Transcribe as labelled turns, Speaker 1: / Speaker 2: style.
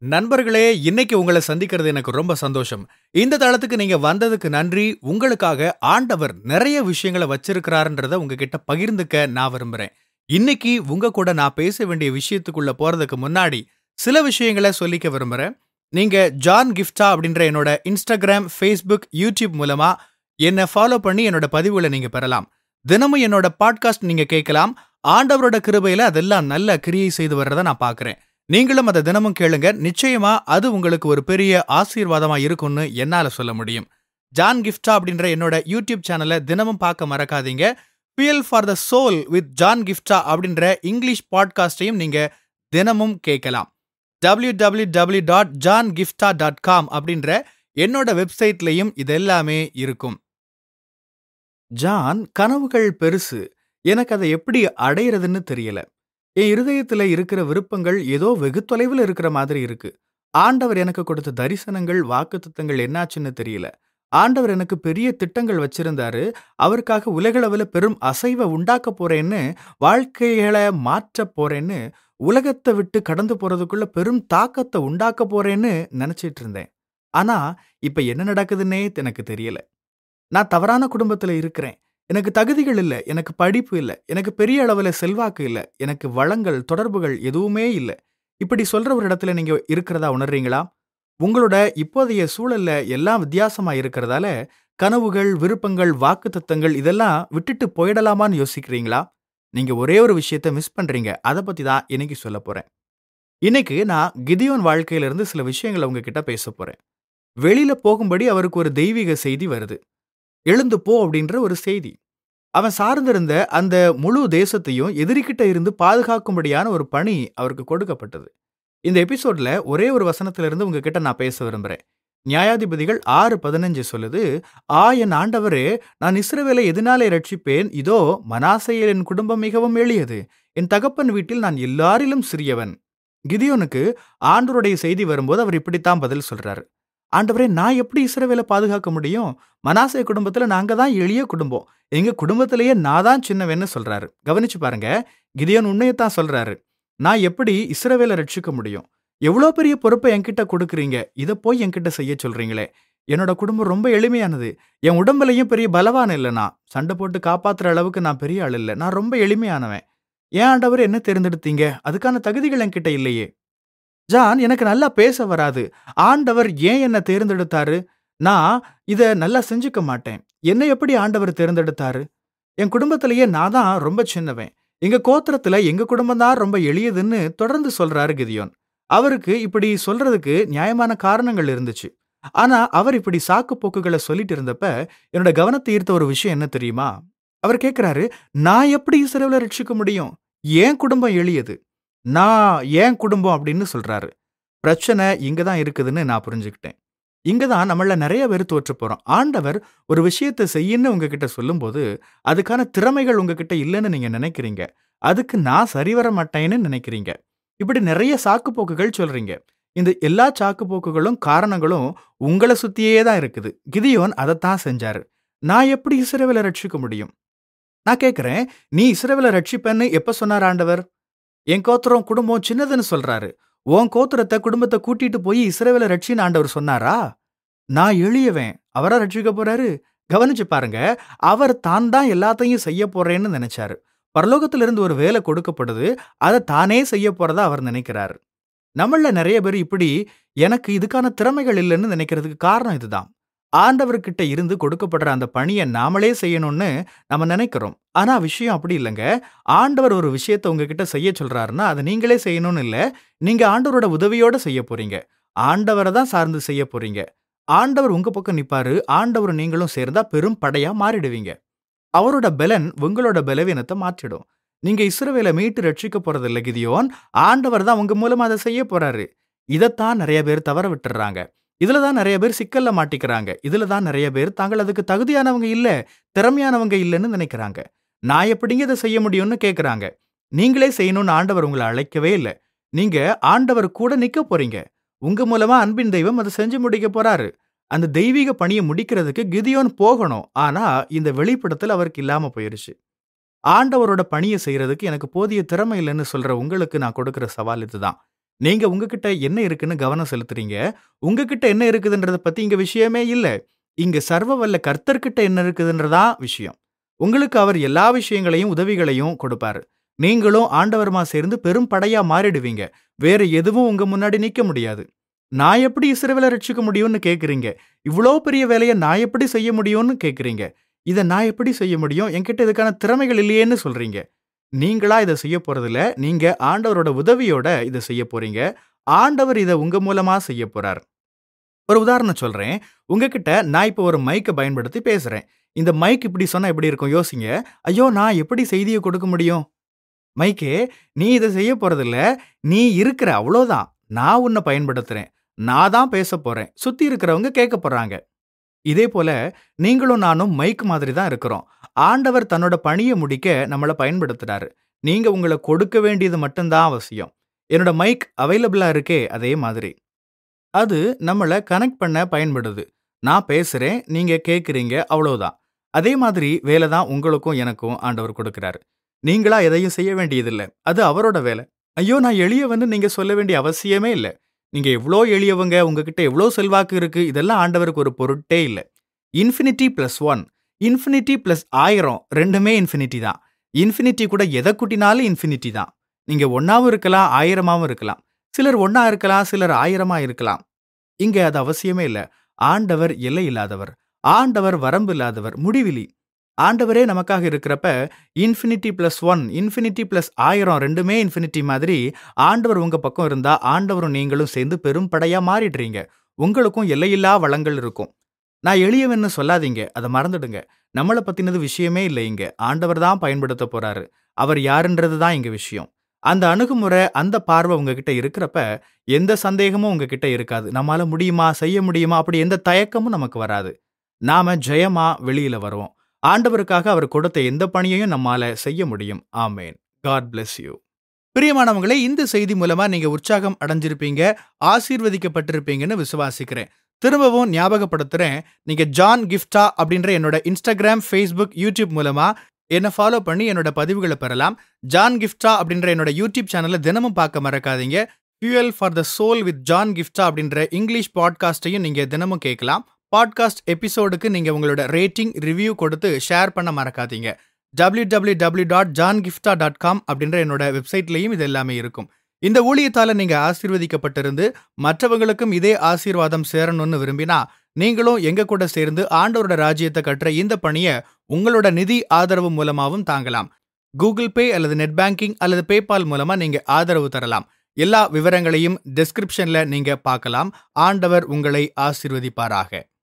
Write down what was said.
Speaker 1: நண்பர்களே இன்னைக்கு உங்களை சந்திக்கிறது எனக்கு ரொம்ப சந்தோஷம் இந்த தளத்துக்கு நீங்க வந்ததுக்கு நன்றி உங்களுக்காக ஆண்டவர் நிறைய விஷயங்களை வச்சிருக்கிறாருன்றத உங்ககிட்ட பகிர்ந்துக்க நான் விரும்புறேன் இன்னைக்கு உங்க கூட நான் பேச வேண்டிய விஷயத்துக்குள்ள போறதுக்கு முன்னாடி சில விஷயங்களை சொல்லிக்க விரும்புறேன் நீங்க ஜான் கிஃப்டா அப்படின்ற என்னோட இன்ஸ்டாகிராம் ஃபேஸ்புக் யூடியூப் மூலமா என்னை ஃபாலோ பண்ணி என்னோட பதிவுகளை நீங்க பெறலாம் தினமும் என்னோட பாட்காஸ்ட் நீங்க கேட்கலாம் ஆண்டவரோட கிருபையில அதெல்லாம் நல்ல கிரியை செய்து வர்றதை நான் பார்க்கறேன் நீங்களும் அதை தினமும் கேளுங்க நிச்சயமா அது உங்களுக்கு ஒரு பெரிய ஆசீர்வாதமா இருக்கும்னு என்னால சொல்ல முடியும் ஜான் கிஃப்டா அப்படின்ற என்னோட யூடியூப் சேனலை தினமும் பார்க்க மறக்காதீங்க feel for the soul with John Gifta அப்படின்ற இங்கிலீஷ் பாட்காஸ்டையும் நீங்க தினமும் கேட்கலாம் W W W dot John Gifta dot com அப்படின்ற என்னோட வெப்சைட்லையும் இதெல்லாமே இருக்கும் ஜான் கனவுகள் பெருசு எனக்கு அதை எப்படி அடையிறதுன்னு தெரியல என் இருதயத்துல இருக்கிற விருப்பங்கள் ஏதோ வெகு தொலைவில் இருக்கிற மாதிரி இருக்கு ஆண்டவர் எனக்கு கொடுத்த தரிசனங்கள் வாக்குத்தத்தங்கள் என்னாச்சுன்னு தெரியல ஆண்டவர் எனக்கு பெரிய திட்டங்கள் வச்சிருந்தாரு அவருக்காக உலகளவில் பெரும் அசைவை உண்டாக்க போறேன்னு வாழ்க்கைகளை மாற்ற போறேன்னு உலகத்தை விட்டு கடந்து போறதுக்குள்ள பெரும் தாக்கத்தை உண்டாக்க போறேன்னு நினைச்சிட்டு இருந்தேன் ஆனா இப்ப என்ன நடக்குதுன்னே எனக்கு தெரியல நான் தவறான குடும்பத்துல இருக்கிறேன் எனக்கு தகுதிகள் இல்லை எனக்கு படிப்பு இல்லை எனக்கு பெரிய அளவில் செல்வாக்கு இல்லை எனக்கு வளங்கள் தொடர்புகள் எதுவுமே இல்லை இப்படி சொல்ற ஒரு இடத்துல நீங்க இருக்கிறதா உணர்றீங்களா உங்களோட இப்போதைய சூழல்ல எல்லாம் வித்தியாசமா இருக்கிறதால கனவுகள் விருப்பங்கள் வாக்குத்தத்தங்கள் இதெல்லாம் விட்டுட்டு போயிடலாமான்னு யோசிக்கிறீங்களா நீங்க ஒரே ஒரு விஷயத்த மிஸ் பண்றீங்க அதை பத்தி தான் இன்னைக்கு சொல்ல போறேன் இன்னைக்கு நான் கிதியோன் வாழ்க்கையில இருந்து சில விஷயங்களை உங்ககிட்ட பேச போறேன் வெளியில போகும்படி அவருக்கு ஒரு தெய்வீக செய்தி வருது எழுந்து போ அப்படின்ற ஒரு செய்தி அவன் சார்ந்திருந்த அந்த முழு தேசத்தையும் எதிரிக்கிட்ட இருந்து பாதுகாக்கும்படியான ஒரு பணி அவருக்கு கொடுக்கப்பட்டது இந்த எபிசோட்ல ஒரே ஒரு வசனத்திலிருந்து உங்ககிட்ட நான் பேச விரும்புறேன் நியாயாதிபதிகள் ஆறு பதினஞ்சு சொல்லுது ஆ என் ஆண்டவரே நான் இஸ்ரவேலை எதனாலே ரட்சிப்பேன் இதோ மனாசையில் என் குடும்பம் மிகவும் எளியது என் தகப்பன் வீட்டில் நான் எல்லாரிலும் சிறியவன் கிதியோனுக்கு ஆண்டவருடைய செய்தி வரும்போது அவர் இப்படித்தான் பதில் சொல்றாரு ஆண்டவரே நான் எப்படி இஸ்ரவேலை பாதுகாக்க முடியும் மனாசே குடும்பத்துல நாங்க தான் எளிய குடும்பம் எங்க குடும்பத்திலேயே நான் தான் சின்னவன்னு சொல்றாரு கவனிச்சு பாருங்க கிதியோன் உண்மையத்தான் சொல்றாரு நான் எப்படி இஸ்ரவேலை ரட்சிக்க முடியும் எவ்வளோ பெரிய பொறுப்பை என்கிட்ட கொடுக்குறீங்க இதை போய் என்கிட்ட செய்ய சொல்றீங்களே என்னோட குடும்பம் ரொம்ப எளிமையானது என் உடம்புலையும் பெரிய பலவான் இல்லை நான் சண்டை போட்டு காப்பாத்துற அளவுக்கு நான் பெரிய ஆள் இல்லை நான் ரொம்ப எளிமையானவன் ஏன் ஆண்டவர் என்ன தேர்ந்தெடுத்தீங்க அதுக்கான தகுதிகள் என்கிட்ட இல்லையே ஜான் எனக்கு நல்லா பேச வராது ஆண்டவர் ஏன் என்ன தேர்ந்தெடுத்தாரு நான் இத நல்லா செஞ்சுக்க மாட்டேன் என்னை எப்படி ஆண்டவர் தேர்ந்தெடுத்தாரு என் குடும்பத்திலேயே நான் தான் ரொம்ப சின்னவன் எங்க கோத்திரத்துல எங்க குடும்பம் தான் ரொம்ப எளியதுன்னு தொடர்ந்து சொல்றாரு கிதியோன் அவருக்கு இப்படி சொல்றதுக்கு நியாயமான காரணங்கள் இருந்துச்சு ஆனா அவர் இப்படி சாக்கு போக்குகளை சொல்லிட்டு இருந்தப்ப என்னோட கவனத்தை ஈர்த்த ஒரு விஷயம் என்ன தெரியுமா அவர் கேட்கிறாரு நான் எப்படி இஸ்ரேல ரட்சிக்க முடியும் ஏன் குடும்பம் எளியது நான் ஏன் குடும்பம் அப்படின்னு சொல்றாரு பிரச்சனை இங்க தான் இருக்குதுன்னு நான் புரிஞ்சுக்கிட்டேன் இங்க தான் நம்மள நிறைய பேர் தோற்று போறோம் ஆண்டவர் ஒரு விஷயத்தை செய்யன்னு உங்ககிட்ட சொல்லும்போது அதுக்கான திறமைகள் உங்ககிட்ட இல்லைன்னு நீங்க நினைக்கிறீங்க அதுக்கு நான் சரி வர மாட்டேன்னு நினைக்கிறீங்க இப்படி நிறைய சாக்கு போக்குகள் சொல்றீங்க இந்த எல்லா சாக்கு போக்குகளும் காரணங்களும் உங்களை சுத்தியே தான் இருக்குது கிதியோன் அதைத்தான் செஞ்சாரு நான் எப்படி இஸ்ரேவேலை ரட்சிக்க முடியும் நான் கேட்கிறேன் நீ இஸ்ரேவேலை ரட்சிப்பேன்னு எப்ப சொன்னார் ஆண்டவர் என் கோத்திரம் குடும்பம் சின்னதுன்னு சொல்றாரு உன் கோத்திரத்தை குடும்பத்தை கூட்டிட்டு போய் இஸ்ரேவேல ரட்சின்னு ஆண்டவர் சொன்னாரா நான் எளியவன் அவரா ரட்சிக்க போறாரு கவனிச்சு பாருங்க அவர் தான் தான் எல்லாத்தையும் செய்ய போறேன்னு நினைச்சாரு பரலோகத்திலிருந்து ஒரு வேலை கொடுக்கப்படுது அதை தானே செய்ய போறதா அவர் நினைக்கிறாரு நம்மள நிறைய பேர் இப்படி எனக்கு இதுக்கான திறமைகள் இல்லைன்னு நினைக்கிறதுக்கு காரணம் இதுதான் ஆண்டவர்கிட்ட இருந்து கொடுக்கப்படுற அந்த பணியை நாமளே செய்யணும்னு நம்ம நினைக்கிறோம் ஆனா விஷயம் அப்படி இல்லைங்க ஆண்டவர் ஒரு விஷயத்தை உங்ககிட்ட செய்ய சொல்றாருன்னா அதை நீங்களே செய்யணும்னு இல்லை நீங்க ஆண்டவரோட உதவியோட செய்ய போறீங்க ஆண்டவரை தான் சார்ந்து செய்ய போறீங்க ஆண்டவர் உங்க பக்கம் நிப்பாரு ஆண்டவர் நீங்களும் சேர்ந்தா பெரும் படையா மாறிடுவீங்க அவரோட பலன் உங்களோட பலவீனத்தை மாற்றிடும் நீங்க இஸ்ரவேலை மீட்டு ரட்சிக்க போறதில்ல கிதியோன் ஆண்டவர் தான் உங்க மூலமா அதை செய்ய போறாரு இதைத்தான் நிறைய பேர் தவற விட்டுறாங்க இதுல தான் நிறைய பேர் சிக்கல்ல மாட்டிக்கிறாங்க இதுல தான் நிறைய பேர் தாங்கள் அதுக்கு தகுதியானவங்க இல்ல திறமையானவங்க இல்லைன்னு நினைக்கிறாங்க நான் எப்படிங்க இதை செய்ய முடியும்னு கேக்குறாங்க நீங்களே செய்யணும்னு ஆண்டவர் உங்களை அழைக்கவே இல்லை நீங்க ஆண்டவர் கூட நிக்க போறீங்க உங்க மூலமா அன்பின் தெய்வம் அதை செஞ்சு முடிக்க போறாரு அந்த தெய்வீக பணியை முடிக்கிறதுக்கு கிதியோன் போகணும் ஆனா இந்த வெளிப்படத்தில் அவருக்கு இல்லாம போயிருச்சு ஆண்டவரோட பணியை செய்யறதுக்கு எனக்கு போதிய திறமை இல்லைன்னு சொல்ற உங்களுக்கு நான் கொடுக்கிற சவால் இதுதான் நீங்க உங்ககிட்ட என்ன இருக்குன்னு கவனம் செலுத்துறீங்க உங்ககிட்ட என்ன இருக்குதுன்றத பத்தி இங்க விஷயமே இல்ல இங்க சர்வ வல்ல கர்த்தர்கிட்ட என்ன இருக்குதுன்றதா விஷயம் உங்களுக்கு அவர் எல்லா விஷயங்களையும் உதவிகளையும் கொடுப்பாரு நீங்களும் ஆண்டவருமா சேர்ந்து பெரும் படையா மாறிடுவீங்க வேற எதுவும் உங்க முன்னாடி நிக்க முடியாது நான் எப்படி இஸ்ரவேலை ரட்சிக்க முடியும்னு கேக்குறீங்க இவ்வளோ பெரிய வேலையை நான் எப்படி செய்ய முடியும்னு கேக்குறீங்க இதை நான் எப்படி செய்ய முடியும் என்கிட்ட இதுக்கான திறமைகள் இல்லையேன்னு சொல்றீங்க நீங்களா இதை செய்ய போறதில்ல நீங்க ஆண்டவரோட உதவியோட இதை செய்ய போறீங்க ஆண்டவர் இதை உங்க மூலமா செய்ய போறார் ஒரு உதாரணம் சொல்றேன் உங்ககிட்ட நான் இப்போ ஒரு மைக்கை பயன்படுத்தி பேசுறேன் இந்த மைக் இப்படி சொன்னா எப்படி இருக்கும் யோசிங்க ஐயோ நான் எப்படி செய்தியை கொடுக்க முடியும் மைக்கே நீ இதை செய்ய போறதில்ல நீ இருக்கிற அவ்வளோதான் நான் உன்னை பயன்படுத்துறேன் நான் தான் பேச போறேன் சுத்தி இருக்கிறவங்க கேட்க போறாங்க இதே போல நீங்களும் நானும் மைக் மாதிரி தான் இருக்கிறோம் ஆண்டவர் தன்னோட பணியை முடிக்க நம்மளை பயன்படுத்துறாரு நீங்க உங்களை கொடுக்க வேண்டியது மட்டும்தான் அவசியம் என்னோட மைக் அவைலபிளா இருக்கே அதே மாதிரி அது நம்மளை கனெக்ட் பண்ண பயன்படுது நான் பேசுறேன் நீங்க கேட்குறீங்க அவ்வளவுதான் அதே மாதிரி வேலை தான் உங்களுக்கும் எனக்கும் ஆண்டவர் கொடுக்கிறாரு நீங்களா எதையும் செய்ய வேண்டியதில்லை அது அவரோட வேலை ஐயோ நான் எளியவன்னு நீங்க சொல்ல வேண்டிய அவசியமே இல்லை நீங்க எவ்வளோ எளியவங்க உங்ககிட்ட எவ்வளோ செல்வாக்கு இருக்கு இதெல்லாம் ஆண்டவருக்கு ஒரு பொருட்டே இல்லை infinity plus one infinity plus ஆயிரம் ரெண்டுமே இன்ஃபினிட்டி தான் இன்ஃபினிட்டி கூட எதை கூட்டினாலும் இன்ஃபினிட்டி தான் நீங்க ஒன்னாவும் இருக்கலாம் ஆயிரமாவும் இருக்கலாம் சிலர் ஒன்னா இருக்கலாம் சிலர் ஆயிரமா இருக்கலாம் இங்க அது அவசியமே இல்லை ஆண்டவர் எல்லை இல்லாதவர் ஆண்டவர் வரம்பு இல்லாதவர் முடிவிலி ஆண்டவரே நமக்காக இருக்கிறப்ப infinity plus one infinity plus ஆயிரம் ரெண்டுமே இன்ஃபினிட்டி மாதிரி ஆண்டவர் உங்க பக்கம் இருந்தா ஆண்டவரும் நீங்களும் சேர்ந்து பெரும் படையா மாறிடுறீங்க உங்களுக்கும் எல்லையில்லா வளங்கள் இருக்கும் நான் எளியவன்னு சொல்லாதீங்க அதை மறந்துடுங்க நம்மளை பத்தினது விஷயமே இல்லை இங்க ஆண்டவர் தான் பயன்படுத்த போறாரு அவர் யாருன்றது தான் இங்க விஷயம் அந்த அணுகுமுறை அந்த பார்வை உங்ககிட்ட இருக்கிறப்ப எந்த சந்தேகமும் உங்ககிட்ட இருக்காது நம்மால முடியுமா செய்ய முடியுமா அப்படி எந்த தயக்கமும் நமக்கு வராது நாம ஜெயமா வெளியில வருவோம் ஆண்டவருக்காக அவர் கொடுத்த எந்த பணியையும் நம்மால செய்ய முடியும் ஆமேன் காட் பிளஸ் யூ பிரியமானவங்களே இந்த செய்தி மூலமா நீங்க உற்சாகம் அடைஞ்சிருப்பீங்க ஆசீர்வதிக்கப்பட்டிருப்பீங்கன்னு விசுவாசிக்கிறேன் திரும்பவும் ஞாபகப்படுத்துறேன் நீங்க ஜான் கிஃப்டா அப்படின்ற என்னோட இன்ஸ்டாகிராம் ஃபேஸ்புக் யூடியூப் மூலமா என்ன ஃபாலோ பண்ணி என்னோட பதிவுகளை பெறலாம் ஜான் கிஃப்டா அப்படின்ற என்னோட யூடியூப் சேனலை தினமும் பார்க்க மறக்காதீங்க fuel for the soul with John Gifta அப்படின்ற இங்கிலீஷ் பாட்காஸ்டையும் நீங்க தினமும் கேட்கலாம் பாட்காஸ்ட் எபிசோடுக்கு நீங்க உங்களோட ரேட்டிங் ரிவ்யூ கொடுத்து ஷேர் பண்ண மறக்காதீங்க W W W dot John Gifta dot com அப்படின்ற என்னோட வெப்சைட்லையும் இது எல்லாமே இருக்கும் இந்த ஊழியத்தால நீங்க ஆசீர்வதிக்கப்பட்டிருந்து மற்றவங்களுக்கும் இதே ஆசீர்வாதம் சேரணும்னு விரும்பினா நீங்களும் எங்க கூட சேர்ந்து ஆண்டவரோட ராஜ்யத்தை கட்டுற இந்த பணியை உங்களோட நிதி ஆதரவு மூலமாவும் தாங்கலாம் கூகுள் பே அல்லது நெட் பேங்கிங் அல்லது பேபால் மூலமா நீங்க ஆதரவு தரலாம் எல்லா விவரங்களையும் டிஸ்கிரிப்ஷன்ல நீங்க பார்க்கலாம் ஆண்டவர் உங்களை ஆசீர்வதிப்பாராக